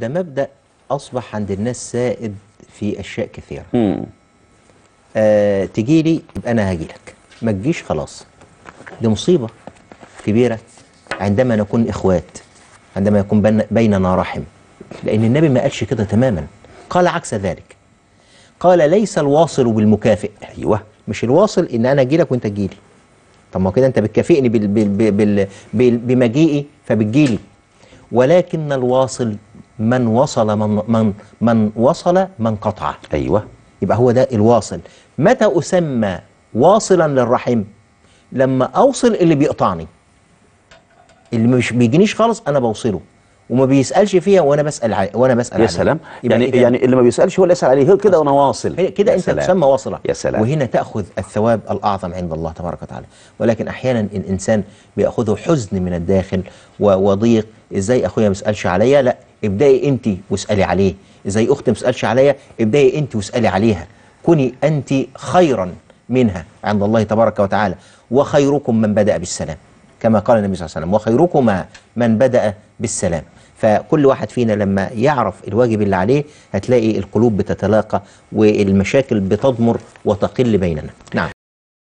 ده مبدأ أصبح عند الناس سائد في أشياء كثيرة مم. آه تجي لي يبقى أنا هاجي لك ما تجيش خلاص دي مصيبة كبيرة عندما نكون إخوات عندما يكون بين- بيننا رحم لأن النبي ما قالش كده تماما قال عكس ذلك قال ليس الواصل بالمكافئ ايوه مش الواصل ان انا اجي لك وانت تجي لي طب ما هو كده انت بتكافئني بال بال بال بال بال بمجيئي فبتجي لي ولكن الواصل من وصل من من من وصل من قطع ايوه يبقى هو ده الواصل متى اسمى واصلا للرحم لما اوصل اللي بيقطعني اللي مش بيجينيش خالص انا بوصله وما بيسالش فيها وانا بسال ع... وانا بسال يا عليه. سلام يبقى يعني إذا- يعني اللي ما بيسالش هو اللي يسال عليه هو كده وانا واصل هي كده يا انت سلام. تسمى واصلة يا سلام وهنا تأخذ الثواب الأعظم عند الله تبارك وتعالى ولكن أحيانا الإنسان بيأخذه حزن من الداخل و- وضيق إزاي أخويا ما يسألش عليا لا ابدأي أنت واسألي عليه إزاي أختي ما تسألش عليا ابدأي أنت واسألي عليها كوني أنت خيرا منها عند الله تبارك وتعالى وخيركم من بدأ بالسلام كما قال النبي صلى الله عليه وسلم وخيركما من بدأ بالسلام فكل واحد فينا لما يعرف الواجب اللي عليه هتلاقي القلوب بتتلاقى والمشاكل بتضمر وتقل بيننا نعم